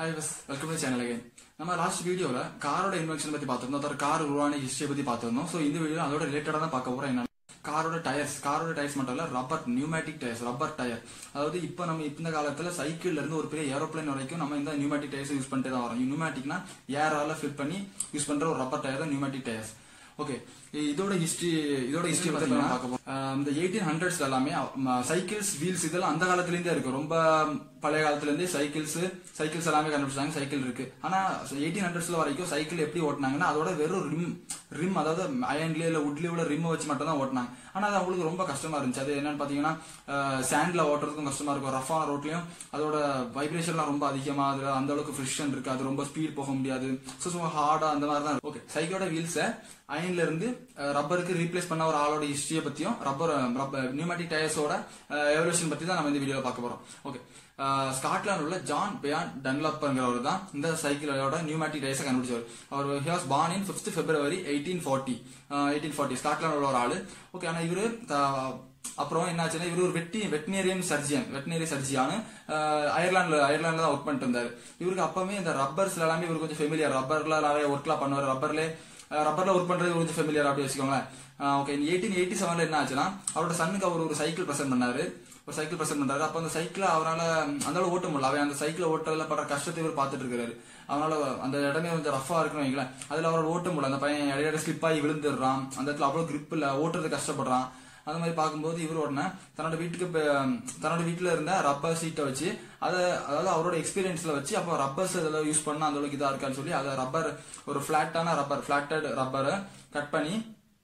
hi பஸ் welcome to channel again நம்ம last வீடியோல காரோட இன்வென்ஷன் பத்தி பார்த்திருந்தோம் அதோட கார் உருவான ஹிஸ்டரி பத்தி பார்த்திருந்தோம் ஸோ இந்த வீடியோ அதோட ரிலேட்டடா தான் பார்க்க போறோம் என்ன காரோட டயர்ஸ் காரோட டயர்ஸ் மட்டும் இல்ல rubber pneumatic tyres rubber tyre அதாவது இப்போ நம்ம இந்த காலத்துல சைக்கிள்ல இருந்து ஒரு பெரிய ஏரோப்ளேன் வரைக்கும் நம்ம இந்த நியூமேட்டிக் டயர்ஸ் யூஸ் பண்ணிட்டு தான் வரோம் நியூமேட்டிக்னா ஏரால ஃபில் பண்ணி யூஸ் பண்ற ஒரு ரப்பர் டயர் தான் நியூமேட்டிக் டயர்ஸ் ஓகே இதோட ஹிஸ்டரி இதோட ஹிஸ்டரி பத்தி நம்ம பார்க்க போறோம் அஹ் இந்த எயிட்டீன் ஹண்ட்ரட்ஸ் எல்லாமே சைக்கிள்ஸ் வீல்ஸ் இதெல்லாம் அந்த காலத்துல இருந்தே இருக்கு ரொம்ப பழைய காலத்துல இருந்தே சைக்கிள்ஸ் சைக்கிள்ஸ் எல்லாமே கண்டுபிடிச்சாங்க சைக்கிள் இருக்கு ஆனா எயிட்டீன் ஹண்ட்ரட்ஸ்ல வரைக்கும் சைக்கிள் எப்படி ஓட்டினாங்கன்னா அதோட வெறும் ரிம் ரிம் அதாவது அயன்லயே இல்ல உட்லயே உள்ள ரிம் வச்சு மட்டும் தான் ஓட்டினாங்க ஆனா அது அவங்களுக்கு ரொம்ப கஷ்டமா இருந்துச்சு அது என்னன்னு பாத்தீங்கன்னா சாண்ட்ல ஓட்டுறதுக்கும் கஷ்டமா இருக்கும் ரஃபான ரோட்லயும் அதோட வைப்ரேஷன்லாம் ரொம்ப அதிகமா அதுல அந்த அளவுக்கு ஃப்ரிக்ஷன் இருக்கு அது ரொம்ப ஸ்பீட் போக முடியாது ஸோ சும்மா ஹார்டா அந்த மாதிரி தான் ஓகே சைக்கிளோட வீல்ஸை அயன்ல இருந்து ரப்பருக்கு ரீப்ளேஸ் பண்ண ஒரு ஆளோட ஹிஸ்டரியை பத்தியும் ரப்பர் ரப்பர் நியூமேட்டிக் டயர்ஸோட எவல்யூஷன் பத்தி தான் நம்ம இந்த வீடியோல பார்க்க போறோம் ஓகே ஸ்காட்லாந்து உள்ள ஜான் பியான் டன்லப்பங்கிறவர் தான் இந்த சைக்கிளோட நியூமேட்டிக் டயர்ஸை கண்டுபிடிச்சவர் அவர் he was born in fifth February eighteen forty eighteen forty Scotland உள்ள ஒரு ஆளு ஓகே ஆனா இவரு அப்புறம் என்னாச்சுன்னா இவர் ஒரு வெட்டி வெட்டினேரியன் சர்ஜியன் வெட்டினரி சர்ஜியானு அயர்லாந்துல அயர்லாந்துல தான் ஒர்க் பண்ணிட்டு இருந்தாரு இவருக்கு அப்பவே இந்த ரப்பர்ஸ்ல எல்லாமே இவர் கொஞ்சம் ஃபெமிலியர் ரப்பர்ல நிறைய ஒர்க்லாம் பண்ணுவார் ரப்பர்ல ரப்பர்ல ஒர்க் பண்றது கொஞ்சம் ஃபெமிலியர் அப்படி வச்சுக்கோங்களேன் ஓகே எயிட்டீன் எயிட்டி செவன்ல என்ன ஆச்சுன்னா அவரோட சன்னுக்கு அவர் ஒரு சைக்கிள் பிரசன்ட் பண்ணாரு ஒரு சைக்கிள் பிரசன்ட் பண்றாரு அப்ப அந்த சைக்கிளை அவரால் அந்த ஓட்ட முடியல அவன் அந்த சைக்கிளை ஓட்டல படுற கஷ்டத்தை இவர் பார்த்துட்டு இருக்காரு அதனால அந்த இடமே கொஞ்சம் ரஃபா இருக்குன்னு வைங்களேன் அதுல அவரோட ஓட்ட முடியல அந்த பையன் இடையிட ஸ்லிப் ஆகி விழுந்துடுறான் அந்த இடத்துல அவ்வளவு கிரிப் இல்ல ஓட்டுறது கஷ்டப்படுறான் அந்த மாதிரி பார்க்கும்போது இவர் உடனே தன்னோட வீட்டுக்கு தன்னோட வீட்டுல இருந்த ரப்பர் சீட்டை வச்சு அதை அதாவது அவரோட எக்ஸ்பீரியன்ஸ்ல வச்சு அப்போ ரப்பர்ஸ் இதெல்லாம் யூஸ் பண்ணா அந்த அளவுக்கு இதா இருக்கான்னு சொல்லி அதை ரப்பர் ஒரு பிளாட்டான ரப்பர் பிளாட்டட் ரப்பரை கட் பண்ணி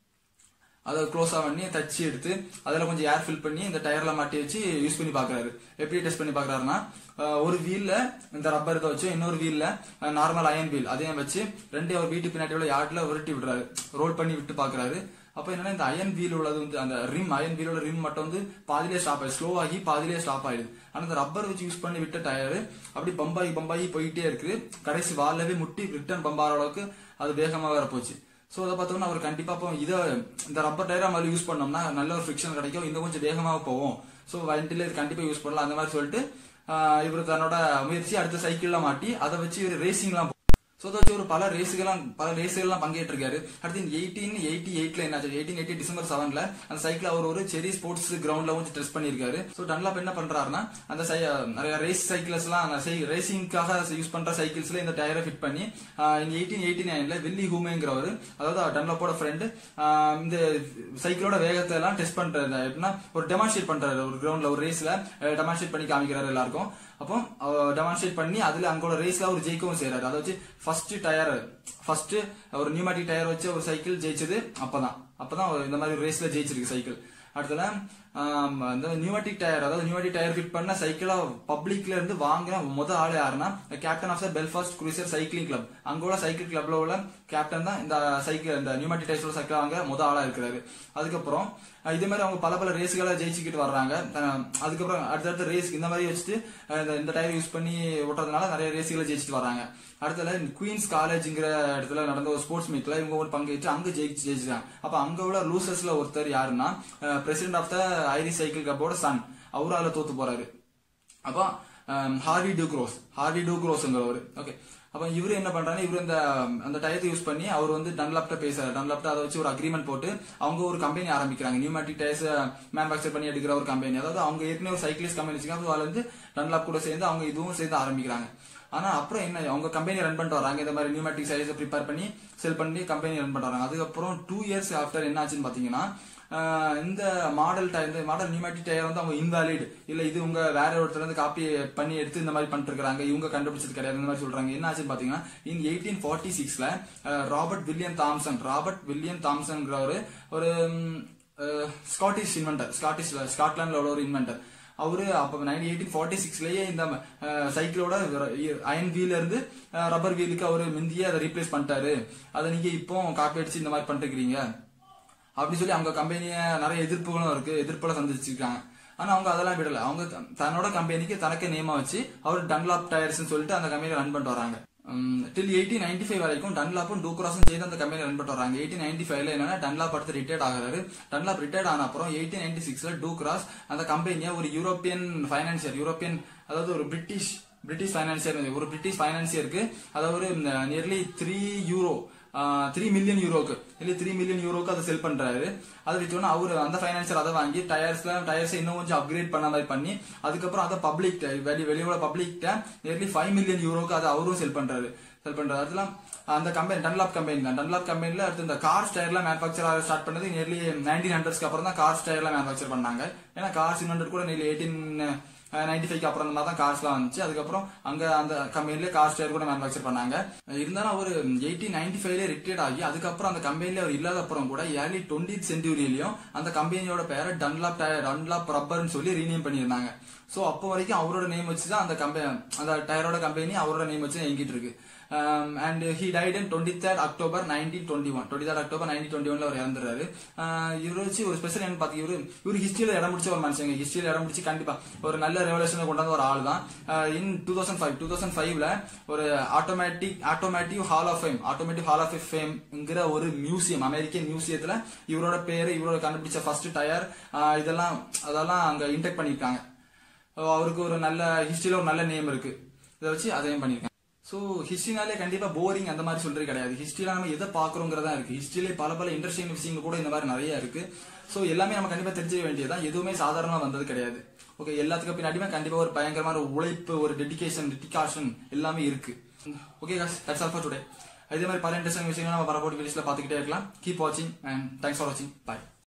அதை க்ளோஸா பண்ணி தச்சு எடுத்து அதில் கொஞ்சம் ஏர் ஃபில் பண்ணி இந்த டயர்ல மாட்டி வச்சு யூஸ் பண்ணி பாக்குறாரு எப்படி டெஸ்ட் பண்ணி பாக்குறாருன்னா ஒரு வீல்ல இந்த ரப்பர் இதை வச்சு இன்னொரு வீல்ல நார்மல் அயன் வீல் அதையும் வச்சு ரெண்டு அவர் வீட்டு பின்னாடி உள்ள யார்ட்ல உருட்டி விடுறாரு ரோல் பண்ணி விட்டு பாக்குறாரு அப்ப என்னன்னா இந்த அயன் வீல் உள்ளது வந்து அந்த ரிம் அயன் வீலோட ரிம் மட்டும் வந்து பாதிலே ஸ்டாப் ஆயிடுது ஸ்லோ ஆகி பாதிலே ஸ்டாப் ஆயிடுது ஆனா இந்த ரப்பர் வச்சு யூஸ் பண்ணி விட்ட டயர் அப்படி பம்பாகி பம்பாகி போயிட்டே இருக்கு கடைசி வால்லவே முட்டி ரிட்டர்ன் பம்பாற அளவுக்கு அது வேகமா வேற போச்சு ஸோ அதை பார்த்தோம்னா அவர் கண்டிப்பா இப்போ இதை இந்த ரப்பர் டயர் நம்ம யூஸ் பண்ணோம்னா நல்ல ஒரு ஃபிக்ஷன் கிடைக்கும் இந்த கொஞ்சம் வேகமாக போவோம் ஸோ வண்டியில இது கண்டிப்பா யூஸ் பண்ணலாம் அந்த மாதிரி சொல்லிட்டு இவர் தன்னோட முயற்சி அடுத்த சைக்கிள்ல மாட்டி அதை வச்சு இவர் ரேசிங்லாம் ஸோ அதை வச்சு ஒரு பல ரேஸுகள்லாம் பல ரேஸுகள்லாம் பங்கேற்றிருக்காரு அடுத்து எயிட்டீன் எயிட்டி எயிட்ல என்னாச்சு எயிட்டீன் எயிட்டி டிசம்பர் செவன்ல அந்த சைக்கிள் அவர் ஒரு செரி ஸ்போர்ட்ஸ் கிரவுண்ட்ல வந்து டெஸ்ட் பண்ணிருக்காரு ஸோ டன்லாப் என்ன பண்றாருன்னா அந்த நிறைய ரேஸ் சைக்கிள்ஸ் எல்லாம் ரேசிங்காக யூஸ் பண்ற சைக்கிள்ஸ்ல இந்த டயரை ஃபிட் பண்ணி எயிட்டீன் எயிட்டி நைன்ல வில்லி ஹூமேங்கிறவர் அதாவது டன்லாப்போட ஃப்ரெண்டு இந்த சைக்கிளோட வேகத்தை எல்லாம் டெஸ்ட் பண்றாரு எப்படின்னா ஒரு டெமான்ஸ்ட்ரேட் பண்றாரு ஒரு கிரவுண்ட்ல ஒரு ரேஸ்ல டெமான்ஸ்ட்ரேட் பண்ணி காமிக்கிறாரு எல்லாருக்கும் அப்போ டெமான்ஸ்ட்ரேட் பண்ணி அதுல அங்கோட ரேஸ்ல அவர் ஜெயிக்கவும் செய்யறாரு அதை வச்சு ஃபர்ஸ்ட் டயர் ஃபர்ஸ்ட் ஒரு நியூமேட்டிக் டயர் வச்சு ஒரு சைக்கிள் ஜெயிச்சது அப்பதான் அப்பதான் இந்த மாதிரி ரேஸ்ல ஜெயிச்சிருக்கு சைக்கிள் அடுத்தது இந்த நியூமேட்டிக் டயர் அதாவது நியூமேட்டிக் டயர் ஃபிட் பண்ண சைக்கிளா பப்ளிக்ல இருந்து வாங்கின முத ஆள் யாருன்னா captain of the Belfast cruiser cycling club அங்கோட சைக்கிள் கிளப்ல உள்ள கேப்டன் தான் இந்த சைக்கிள் இந்த நியூமேட்டிக் டயர்ஸ்ல சைக்கிள் வாங்க முத ஆளா இருக்கிறாரு அதுக்கப்புறம் இதே மாதிரி அவங்க பல பல ரேஸ்களை ஜெயிச்சுக்கிட்டு வர்றாங்க அதுக்கப்புறம் அடுத்தடுத்த ரேஸ் இந்த மாதிரி வச்சுட்டு இந்த டயர் யூஸ் பண்ணி ஓட்டுறதுனால நிறைய ரேஸ்களை ஜெயிச்சுட்டு வராங்க அடுத்தல குவீன்ஸ் காலேஜ்ங்கிற இடத்துல நடந்த ஒரு ஸ்போர்ட்ஸ் மீட்ல இவங்க ஒரு பங்கேற்று அங்க ஜெயிச்சு ஜெயிச்சிருக்காங்க அப்ப அங்க உள்ள லூசர்ஸ்ல ஒருத்தர் யாருன்னா president of the Irish cycle கிளப்போட சன் அவரு அதுல தோத்து போறாரு அப்போ ஹார்வி டூக்ரோஸ் ஹார்வி டூக்ரோஸ்ங்கிறவர் ஓகே அப்ப இவரு என்ன பண்றாரு இவரு இந்த அந்த டயத்தை யூஸ் பண்ணி அவர் வந்து டன்லாப்ட பேசுறாரு டன்லாப்ட அதை வச்சு ஒரு அக்ரிமெண்ட் போட்டு அவங்க ஒரு கம்பெனி ஆரம்பிக்கிறாங்க நியூமேட்டிக் டயர்ஸ் மேனுபேக்சர் பண்ணி எடுக்கிற ஒரு கம்பெனி அதாவது அவங்க ஏற்கனவே ஒரு சைக்கிளிஸ்ட் கம்பெனி வச்சுக்காங்க அதுல இருந்து டன்லாப் கூட சேர்ந்து அவங்க இதுவும் சேர்ந்து ஆரம்பிக்கிறாங்க ஆனா அப்புறம் என்ன அவங்க கம்பெனி ரன் பண்ணிட்டு வராங்க இந்த மாதிரி நியூமேட்டிக் சைஸ் ப்ரிப்பேர் பண்ணி செல் பண்ணி கம்பெனி ரன் பண்றாங்க அதுக்கப்புறம் டூ இயர்ஸ் ஆஃப்டர் என்ன ஆச்சுன்னு பாத்தீங்கன்னா இந்த மாடல் டயர் இந்த மாடல் நியூமேட்டிக் டயர் வந்து அவங்க இன்வாலிட் இல்ல இது உங்க வேற ஒருத்தர் வந்து காப்பி பண்ணி எடுத்து இந்த மாதிரி பண்ணிட்டு இருக்காங்க இவங்க கண்டுபிடிச்சது கிடையாது இந்த மாதிரி சொல்றாங்க என்ன ஆச்சுன்னு பாத்தீங்கன்னா இன் எயிட்டீன் ஃபார்ட்டி சிக்ஸ்ல Robert William Thomson Robert William தாம்சன்ங்கிறவர் ஒரு ஸ்காட்டிஷ் இன்வென்டர் ஸ்காட்டிஷ் ஸ்காட்லாண்ட்ல உள்ள ஒரு இன்வென்டர் அவரு அப்ப நைன்டீன் எயிட்டீன் ஃபார்ட்டி சிக்ஸ்லயே இந்த சைக்கிளோட அயன் வீல இருந்து ரப்பர் வீலுக்கு அவரு முந்தியே அதை ரீப்ளேஸ் பண்ணிட்டாரு அதை நீங்க இப்போ காப்பி அடிச்சு இந்த மாதிரி பண்ணிருக்கீங்க அப்படின்னு சொல்லி அவங்க கம்பெனிய நிறைய எதிர்ப்புகளும் இருக்கு எதிர்ப்புல சந்திச்சிருக்காங்க ஆனா அவங்க அதெல்லாம் விடல அவங்க தன்னோட கம்பெனிக்கு தனக்கே நேமா வச்சு அவர் டன்லாப் டயர்ஸ் சொல்லிட்டு அந்த கம்பெனி ரன் பண்ணிட்டு வராங்க டில் எயிட்டீன் நைன்டி ஃபைவ் வரைக்கும் டன்லாப்பும் டூக்ராஸும் சேர்ந்து அந்த கம்பெனி ரன் பண்ணிட்டு வராங்க எயிட்டீன் நைன்டி ஃபைவ்ல என்னன்னா டன்லாப் அடுத்து ரிட்டையர்ட் ஆகிறாரு டன்லாப் ரிட்டையர்ட் ஆன அப்புறம் எயிட்டீன் நைன்டி சிக்ஸ்ல டூக்ராஸ் அந்த கம்பெனியை ஒரு யூரோப்பியன் ஃபைனான்சியர் யூரோப்பியன் அதாவது ஒரு பிரிட்டிஷ் பிரிட்டிஷ் ஃபைனான்சியர் ஒரு பிரிட்டிஷ் ஃபைனான்சியருக்கு அதாவது nearly three euro three million யூரோக்கு இல்லை த்ரீ மில்லியன் யூரோக்கு அதை செல் பண்றாரு அதை வித்தோன்னா அவர் அந்த ஃபைனான்சியர் அதை வாங்கி டயர்ஸ்ல டயர்ஸ் இன்னும் கொஞ்சம் அப்கிரேட் பண்ண மாதிரி பண்ணி அதுக்கப்புறம் அதை பப்ளிக் வெளி வெளியோட பப்ளிக்ட நியர்லி ஃபைவ் மில்லியன் யூரோக்கு அதை அவரும் செல் பண்றாரு செல் பண்றாரு அதெல்லாம் அந்த கம்பெனி டன்லாப் கம்பெனி தான் டன்லாப் கம்பெனில அடுத்து இந்த கார்ஸ் டயர்ல மேனுஃபேக்சர் ஆக ஸ்டார்ட் பண்ணது நியர்லி நைன்டீன் ஹண்ட்ரட்ஸ்க்கு அப்புறம் தான் கார்ஸ் டயர்ல மேனுஃபேக்சர் பண்ணாங்க ஏன்னா கார்ஸ் இன்வென்டட் கூட நியர்லி எயிட்டீன் நைன்டி ஃபைவ் அப்புறம் இந்த மாதிரி தான் கார்ஸ்லாம் வந்துச்சு அதுக்கப்புறம் அங்க அந்த கம்பெனிலே கார் டயர் கூட மேனுஃபேக்சர் பண்ணாங்க இருந்தாலும் அவர் எயிட்டீன் நைன்டி ஃபைவ்ல ரிட்டையர்ட் ஆகி அதுக்கப்புறம் அந்த கம்பெனில அவர் இல்லாத அப்புறம் கூட ஏர்லி டுவெண்ட்டி சென்ச்சுரியிலையும் அந்த கம்பெனியோட பேரை டன்லாப் டயர் டன்லாப் ரப்பர்னு சொல்லி ரீநேம் பண்ணியிருந்தாங்க ஸோ அப்போ வரைக்கும் அவரோட நேம் வச்சு தான் அந்த கம்பெனி அந்த டயரோட கம்பெனி அவரோட நேம் வச்சு இயங்கிட்டு இருக்கு and he died in twenty third October nineteen twenty one twenty third October nineteen twenty ஒன்ல அவர் இறந்துறாரு இவர் வச்சு ஒரு ஸ்பெஷல் என்ன பாத்தீங்க இவரு இவர் ஹிஸ்டரியில இடம் முடிச்ச ஒரு மனுஷங்க ஹிஸ்டரியில இடம் முடிச்சு கண்டிப்பா ஒரு நல்ல ரெவலேஷனை கொண்டு வந்த ஒரு ஆள் தான் in two thousand five two thousand ஃபைவ்ல ஒரு automatic automotive hall of fame automatic hall of ஃபேம்ங்கிற ஒரு மியூசியம் அமெரிக்கன் மியூசியத்துல இவரோட பேரு இவரோட கண்டுபிடிச்ச ஃபர்ஸ்ட் டயர் இதெல்லாம் அதெல்லாம் அங்க இன்டெக்ட் பண்ணிருக்காங்க அவருக்கு ஒரு நல்ல ஹிஸ்டரியில ஒரு நல்ல நேம் இருக்கு இதை வச்சு அதையும் பண்ணிருக்காங்க ஸோ ஹிஸ்ட்ரினாலே கண்டிப்பா போரிங் அந்த மாதிரி சொல்றது கிடையாது ஹிஸ்ட்ரியில நம்ம எதை பாக்குறோங்கிறதா இருக்கு ஹிஸ்ட்ரியிலே பல பல இன்ட்ரெஸ்டிங் விஷயங்கள் கூட இந்த மாதிரி நிறைய இருக்கு ஸோ எல்லாமே நம்ம கண்டிப்பா தெரிஞ்சுக்க வேண்டியதுதான் எதுவுமே சாதாரணமா வந்தது கிடையாது ஓகே எல்லாத்துக்கும் பின்னாடியுமே கண்டிப்பா ஒரு பயங்கரமான உழைப்பு ஒரு டெடிகேஷன் டெடிகாஷன் எல்லாமே இருக்கு okay that's all for today இதே மாதிரி பல இன்ட்ரெஸ்டிங் விஷயங்கள் நம்ம வரப்போட்டு வீடியோஸ்ல பாத்துக்கிட்டே இருக்கலாம் கீப் வாட்சிங் அண்ட் தேங்க்ஸ் ஃபார் வாட்சிங் பாய்